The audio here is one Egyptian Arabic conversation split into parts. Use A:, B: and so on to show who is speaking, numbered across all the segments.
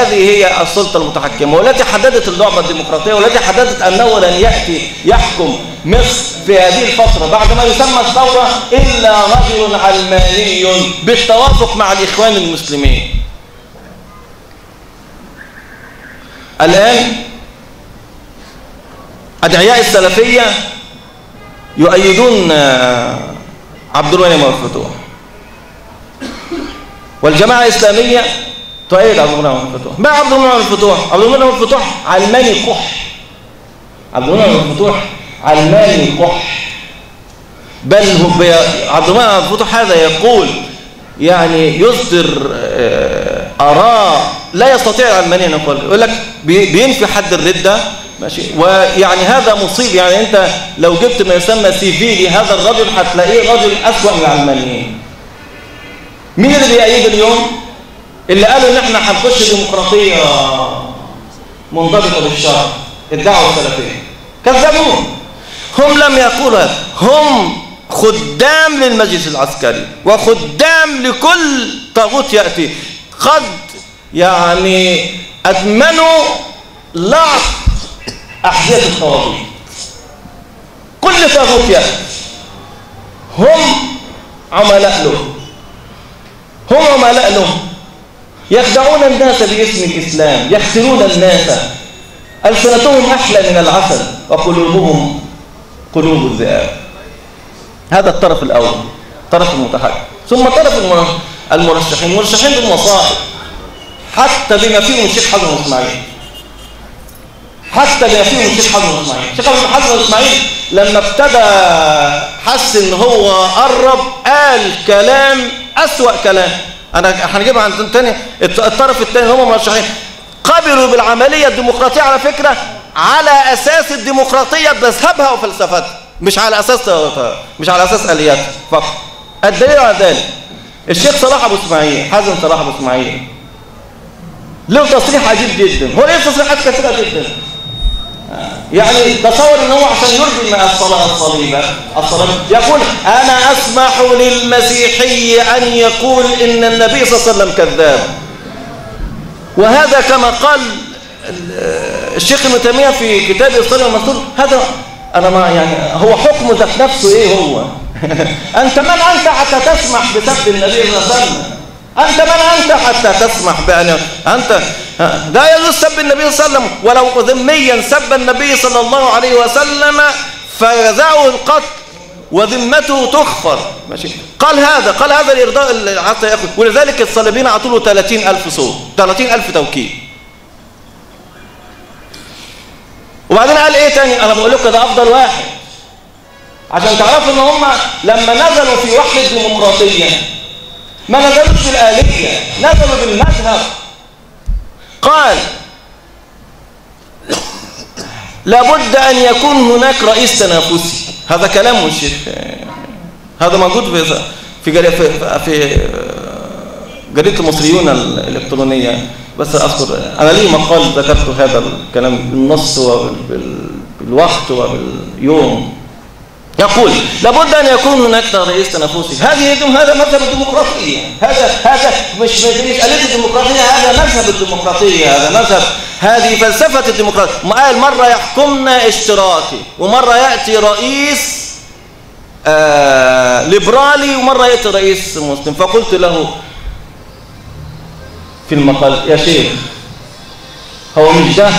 A: هذه هي السلطة المتحكمة والتي حددت اللعبة الديمقراطية والتي حددت أنه لن يأتي يحكم مصر في هذه الفترة بعد ما يسمى الثورة إلا رجل علماني بالتوافق مع الإخوان المسلمين الآن أدعياء السلفية يؤيدون عبد المنعم الفتوح والجماعة الإسلامية تؤيد عبد المنعم الفتوح ما عبد المنعم الفتوح عبد المنعم الفتوح علماني قح عبد المنعم الفتوح علماني قح بل هو عبد المنعم الفتوح هذا يقول يعني يصدر آراء لا يستطيع العلماني أن يقول يقول لك بينفي حد الردة ماشي ويعني هذا مصيب يعني أنت لو جبت ما يسمى سي في لهذا الرجل هتلاقيه رجل أسوأ من العلمانيين مين اللي بيأيد اليوم اللي قالوا ان احنا هنخش ديمقراطيه منضبطه بالشرع الدعوه السلفيه كذبون هم لم يقولوا هذا هم خدام للمجلس العسكري وخدام لكل طاغوت ياتي قد يعني ادمنوا لعب احذيه الطواغيت كل طاغوت ياتي هم عملاء له هم عملاء له يخدعون الناس باسم الإسلام يختلون الناس ألسنتهم أحلى من العسل وقلوبهم قلوب الذئاب هذا الطرف الأول طرف المتحكم ثم طرف المرشحين المرشحين بالمصائب حتى بما فيهم الشيخ حسن اسماعيل حتى بما فيهم الشيخ حسن اسماعيل الشيخ حسن اسماعيل لما ابتدى حس ان هو قرب قال كلام أسوأ كلام انا هنجيبها عن تاني الطرف الثاني هم مرشحين قبلوا بالعملية الديمقراطية على فكرة على أساس الديمقراطية بمذهبها وفلسفتها مش على أساس مش على أساس آلياتها فقط الدليل على ذلك الشيخ صلاح أبو إسماعيل حازم صلاح أبو إسماعيل له تصريح عجيب جدا هو ليه تصريحات كثيرة جدا يعني تصور ان هو عشان يرضي مع الصلاة الصليبة الصلاة يقول انا اسمح للمسيحي ان يقول ان النبي صلى الله عليه وسلم كذاب وهذا كما قال الشيخ ابن تيميه في كتاب الصلاة والمسطور هذا انا ما يعني هو حكم ذات نفسه ايه هو انت من انت حتى تسمح بسب النبي صلى الله عليه وسلم أنت من أنت حتى تسمح بأن أنت لا يجوز سب النبي صلى الله عليه وسلم ولو ذميا سب النبي صلى الله عليه وسلم فجزاؤه القتل وذمته تخفر ماشي قال هذا قال هذا الإرضاء حتى يأخذ ولذلك الصليبيين أعطوا له 30000 صوت 30000 توكيل وبعدين قال ايه تاني انا بقول لكم ده افضل واحد عشان تعرفوا ان هم لما نزلوا في وحدة ديمقراطية ما نزلوش بالآلية نزلوا بالمذهب قال لابد أن يكون هناك رئيس تنافسي هذا كلام الشيخ هذا موجود في في في, في جريدة المصريون الإلكترونية بس أذكر أنا لي مقال ذكرت هذا الكلام بالنص وبالوقت وباليوم يقول لابد أن يكون هناك رئيس تنافسي هذه هذا مذهب الديمقراطية هذا هذا مش مش آلية الديمقراطية هذا مذهب الديمقراطية هذا مذهب هذه فلسفة الديمقراطية قال مرة يحكمنا اشتراكي ومرة يأتي رئيس آه ليبرالي ومرة يأتي رئيس مسلم فقلت له في المقال يا شيخ هو مش ده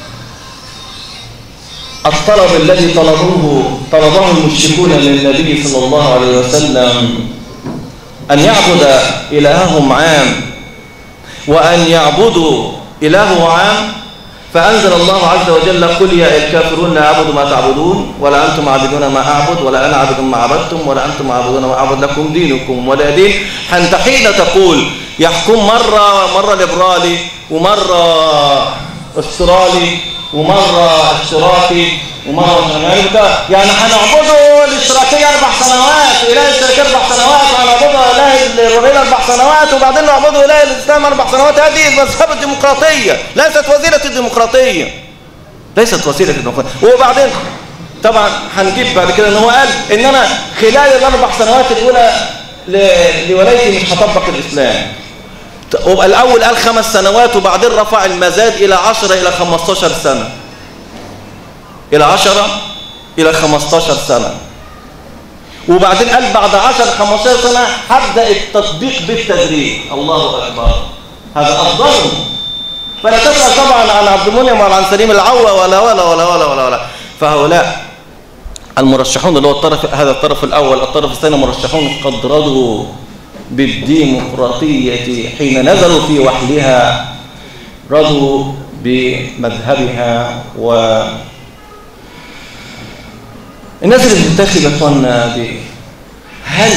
A: الطلب الذي طلبوه طلبه المشركون للنبي صلى الله عليه وسلم أن يعبد إلههم عام وأن يعبدوا إله عام فأنزل الله عز وجل قل يا الكافرون لا أعبد ما تعبدون ولا أنتم عابدون ما أعبد ولا أنا عابد ما عبدتم ولا أنتم عابدون ما أعبد لكم دينكم ولا دين أنت حين تقول يحكم مرة مرة ليبرالي ومرة استرالي ومرة اشتراكي ومرة يعني هنعبده الاشتراكية أربع سنوات إله الاشتراكية أربع سنوات وهنعبده إله الربيع أربع سنوات وبعدين نعبده إله الإسلام أربع سنوات هذه مذهب الديمقراطية ليست وسيلة الديمقراطية ليست وسيلة الديمقراطية وبعدين طبعا هنجيب بعد كده ان هو قال ان انا خلال الاربع سنوات الاولى لولايتي مش هطبق الاسلام الأول قال خمس سنوات وبعدين رفع المزاد إلى عشرة إلى خمستاشر سنة إلى عشرة إلى خمستاشر سنة وبعدين قال بعد عشر خمستاشر سنة هبدأ التطبيق بالتدريج الله أكبر هذا أفضل فلا تسأل طبعا عن عبد المنعم ولا عن سليم العوة ولا ولا ولا ولا ولا, ولا. فهؤلاء المرشحون اللي هو الطرف هذا الطرف الأول الطرف الثاني مرشحون قد رضوا بالديمقراطية حين نزلوا في وحلها رضوا بمذهبها و الناس اللي بتنتخب اخواننا دي هل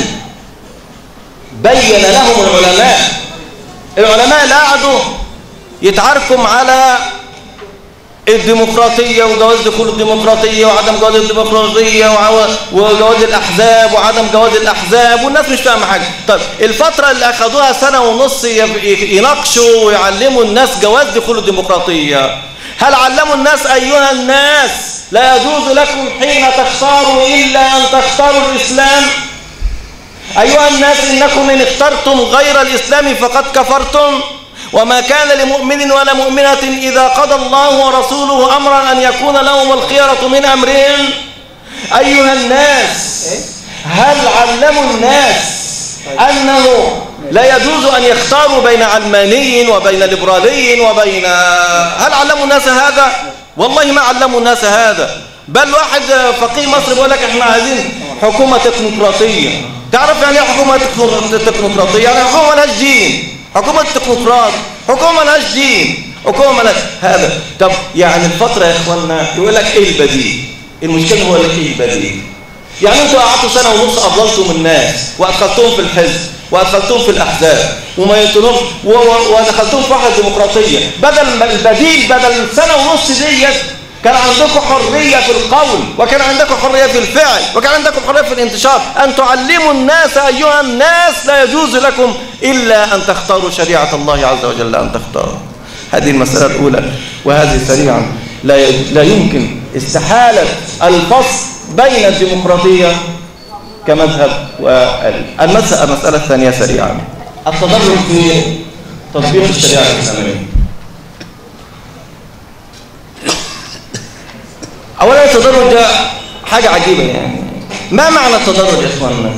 A: بين لهم العلماء العلماء اللي قعدوا يتعاركم على الديمقراطية وجواز دخول الديمقراطية وعدم جواز الديمقراطية وجواز الأحزاب وعدم جواز الأحزاب والناس مش فاهمة حاجة طيب الفترة اللي أخذوها سنة ونص يناقشوا ويعلموا الناس جواز دخول الديمقراطية هل علموا الناس أيها الناس لا يجوز لكم حين تختاروا إلا أن تختاروا الإسلام أيها الناس إنكم إن اخترتم غير الإسلام فقد كفرتم وما كان لمؤمن ولا مؤمنة إذا قضى الله ورسوله أمرا أن يكون لهم الخيرة من أمرهم أيها الناس هل علموا الناس أنه لا يجوز أن يختاروا بين علماني وبين ليبرالي وبين هل علموا الناس هذا؟ والله ما علموا الناس هذا بل واحد فقيه مصري بيقول لك احنا عايزين حكومة تكنوقراطية تعرف يعني ايه حكومة تكنوقراطية؟ يعني حكومة مالهاش دين حكومة تكنوقراط حكومة مالهاش دين حكومة مالهاش هذا طب يعني الفترة يا اخوانا يقول لك ايه البديل المشكلة هو لك ايه البديل يعني انتوا قعدتوا سنة ونص أضللتم الناس وأدخلتهم في الحزب وأدخلتهم في الأحزاب وما يتنهم ودخلتهم في واحدة ديمقراطية بدل البديل بدل سنة ونص ديت كان عندكم حرية في القول وكان عندكم حرية في الفعل وكان عندكم حرية في الانتشار أن تعلموا الناس أيها الناس لا يجوز لكم إلا أن تختاروا شريعة الله عز وجل أن تختاروا هذه المسألة الأولى وهذه سريعا لا لا يمكن استحالة الفصل بين الديمقراطية كمذهب والمسألة المسألة الثانية سريعا التدرج في تطبيق الشريعة الإسلامية أولا التدرج ده حاجة عجيبة يعني ما معنى التدرج يا إخواننا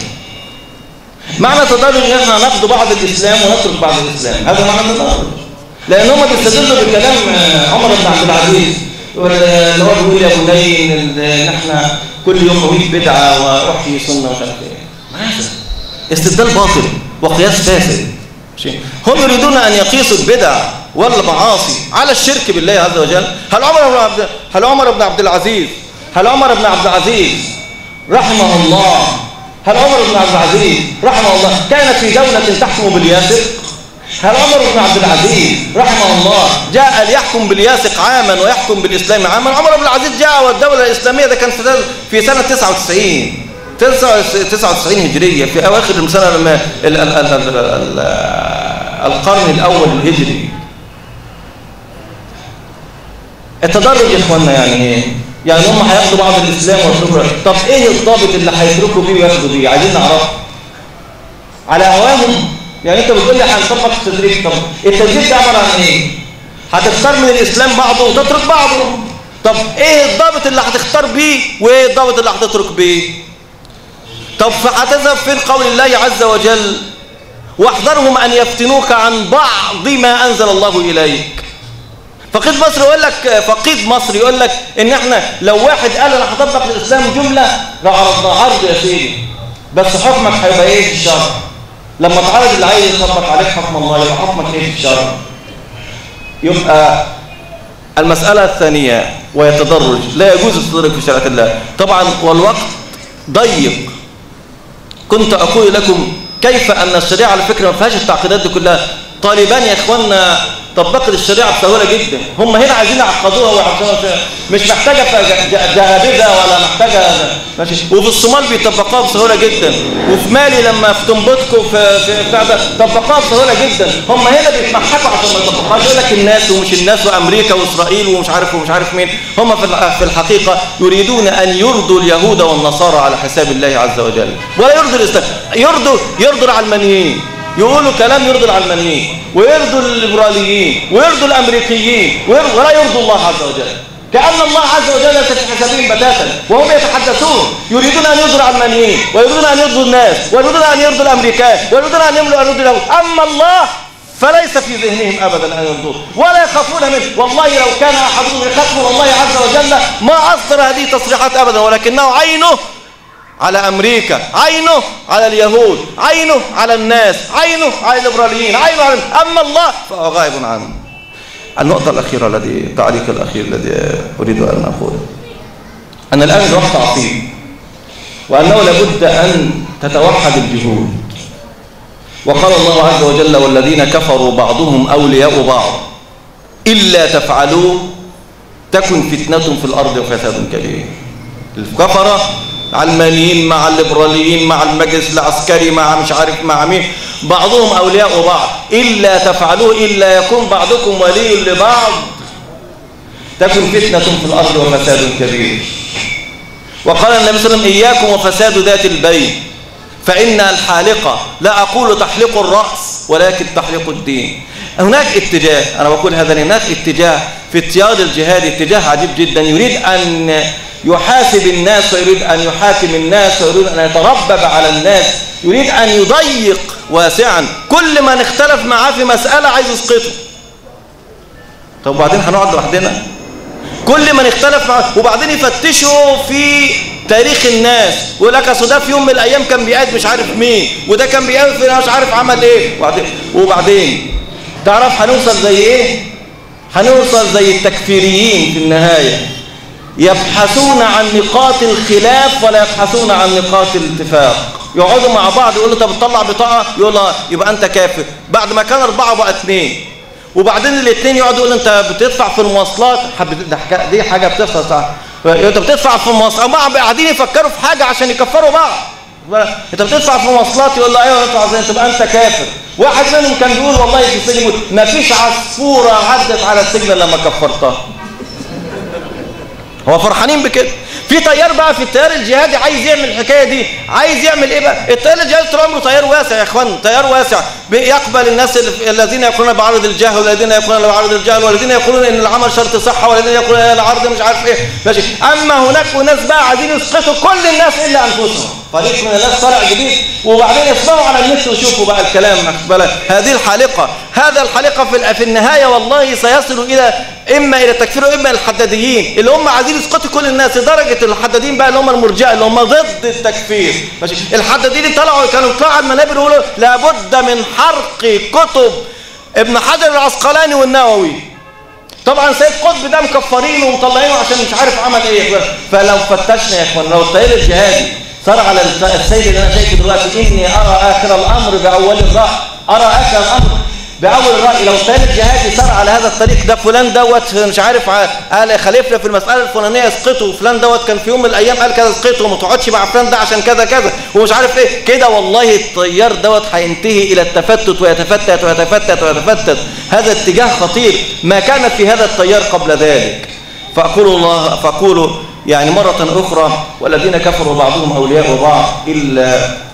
A: معنى التدرج ان احنا ناخد بعض الإسلام ونترك بعض الإسلام هذا معنى التدرج لأن هم بيستدلوا بكلام عمر بن عبد العزيز اللي هو بيقول يا بني ان احنا كل يوم قويت بدعة وأحيي سنة ومش عارف ايه ماذا استدلال باطل وقياس فاسد هم يريدون أن يقيسوا البدع والمعاصي على الشرك بالله عز وجل هل عمر بن عبد هل عمر بن عبد العزيز هل عمر بن عبد العزيز رحمه الله هل عمر بن عبد العزيز رحمه الله كانت في دولة تحكم بالياسر هل عمر بن عبد العزيز رحمه الله جاء ليحكم بالياسق عاما ويحكم بالإسلام عاما عمر بن العزيز جاء والدولة الإسلامية ده كان في سنة 99 99 هجرية في أواخر سنة القرن الأول الهجري التدرج يا اخوانا يعني ايه يعني هم هياخدوا بعض الاسلام ويتركوا طب ايه الضابط اللي هيتركوا بيه وياخدوا بيه عايزين نعرفه على هواهم يعني انت بتقول لي هنطبق التدريج طب التدريج ده عباره عن ايه هتختار من الاسلام بعضه وتترك بعضه طب ايه الضابط اللي هتختار بيه وايه الضابط اللي هتترك بيه طب فهتذهب فين قول الله عز وجل واحذرهم ان يفتنوك عن بعض ما انزل الله اليك فقيد مصر يقول لك فقيد مصر يقول لك ان احنا لو واحد قال انا هطبق الاسلام جمله عرضنا عرض يا سيدي بس حكمك هيبقى ايه في الشرع لما تعرض اللي عايز يطبق عليك حكم الله يبقى حكمك ايه في الشرع يبقى المسألة الثانية وهي التدرج لا يجوز التدرج في شريعة الله طبعا والوقت ضيق كنت أقول لكم كيف أن الشريعة على فكرة ما فيهاش التعقيدات دي كلها طالبان يا إخواننا طبقت الشريعة بسهولة جدا هم هنا عايزين يعقدوها ويعقدوها مش محتاجة جهابذة ولا محتاجة ماشي وفي الصومال بيطبقوها بسهولة جدا وفي مالي لما في تنبتكو في في بتاع ده طبقوها بسهولة جدا هم هنا بيتمحكوا عشان ما يطبقوهاش يقول لك الناس ومش الناس وامريكا واسرائيل ومش عارف ومش عارف مين هم في في الحقيقة يريدون ان يرضوا اليهود والنصارى على حساب الله عز وجل ولا يرضوا الاسلام يرضوا يرضوا العلمانيين يقولوا كلام يرضي العلمانيين ويرضوا الليبراليين ويرضوا الامريكيين ويرضوا ولا يرضوا الله عز وجل كأن الله عز وجل ليس في حسابهم بتاتا وهم يتحدثون يريدون أن يرضوا العلمانيين ويريدون أن يرضوا الناس ويريدون أن يرضوا الأمريكان ويريدون أن يملوا أن يرضوا أما الله فليس في ذهنهم أبدا أن يرضوه ولا يخافون منه والله لو كان أحدهم يخاف من الله عز وجل ما أصدر هذه التصريحات أبدا ولكنه عينه على أمريكا عينه على اليهود عينه على الناس عينه على الليبراليين عينه على أما الله فهو غائب عنه النقطة الأخيرة الذي التعليق الأخير الذي أريد أن أقوله أن الآن الوقت عصيب وأنه لابد أن تتوحد الجهود وقال الله عز وجل والذين كفروا بعضهم أولياء بعض إلا تفعلوا تكن فتنة في الأرض وفساد كبير الكفرة علمانيين مع الليبراليين مع المجلس العسكري مع مش عارف مع مين بعضهم أولياء بعض إلا تفعلوه إلا يكون بعضكم ولي لبعض تكن فتنة في الأرض وفساد كبير وقال النبي صلى الله عليه وسلم إياكم وفساد ذات البين فإن الحالقة لا أقول تحلق الرأس ولكن تحلق الدين هناك اتجاه أنا بقول هذا هناك اتجاه في اتياد الجهاد اتجاه عجيب جدا يريد أن يحاسب الناس ويريد أن يحاكم الناس ويريد أن يتربب على الناس يريد أن يضيق واسعا كل من اختلف معاه في مسألة عايز يسقطه طب وبعدين هنقعد لوحدنا كل من اختلف معاه وبعدين يفتشوا في تاريخ الناس ويقول لك اصل ده في يوم من الايام كان بيقعد مش عارف مين وده كان بيقعد في مش عارف عمل ايه وبعدين وبعدين تعرف هنوصل زي ايه هنوصل زي التكفيريين في النهايه يبحثون عن نقاط الخلاف ولا يبحثون عن نقاط الاتفاق يقعدوا مع بعض يقولوا انت بتطلع بطاقه يقول له يبقى انت كافر بعد ما كان اربعه بقى اثنين وبعدين الاثنين يقعدوا يقولوا انت بتدفع في المواصلات دي حاجه بتحصل صح انت بتدفع في المواصلات بعض قاعدين يفكروا في حاجه عشان يكفروا بعض انت بتدفع في المواصلات يقول له ايوه انت عايزين تبقى انت كافر واحد منهم كان بيقول والله في السجن ما فيش عصفوره عدت على السجن لما كفرتها هو فرحانين بكده في طيار بقى في التيار الجهادي عايز يعمل الحكايه دي عايز يعمل ايه بقى التيار الجهادي طول عمره تيار واسع يا اخوان تيار واسع يقبل الناس الذين يقولون بعرض الجهل والذين يقولون بعرض الجهل والذين يقولون ان العمل شرط صحه والذين يقولون ان العرض مش عارف ايه ماشي اما هناك ناس بقى عايزين يسقطوا كل الناس الا انفسهم فريق من الناس طالع جديد وبعدين يسمعوا على النت ويشوفوا بقى الكلام هذه الحالقه هذا الحالقه في في النهايه والله سيصل الى اما الى التكفير واما الحداديين اللي هم عايزين يسقطوا كل الناس لدرجه الحداديين بقى اللي هم المرجئه اللي هم ضد التكفير ماشي الحداديين طلعوا كانوا طلعوا على المنابر يقولوا لابد من حرق كتب ابن حجر العسقلاني والنووي طبعا سيد قطب ده مكفرينه ومطلعينه عشان مش عارف عمل ايه فلو فتشنا يا اخوان لو التيار الجهادي صار على السيد اللي انا شايفه دلوقتي اني ارى اخر الامر باول الراي ارى اخر الامر بأول الرأي لو التيار الجهادي صار على هذا الطريق ده فلان دوت مش عارف قال خليفنا في المسألة الفلانية اسقطه فلان دوت كان في يوم من الأيام قال كذا اسقطه وما تقعدش مع فلان ده عشان كذا كذا ومش عارف ايه كده والله التيار دوت هينتهي إلى التفتت ويتفتت ويتفتت ويتفتت هذا اتجاه خطير ما كانت في هذا التيار قبل ذلك فأقول الله فأقول يعني مرة أخرى والذين كفروا بعضهم أولياء بعض إلا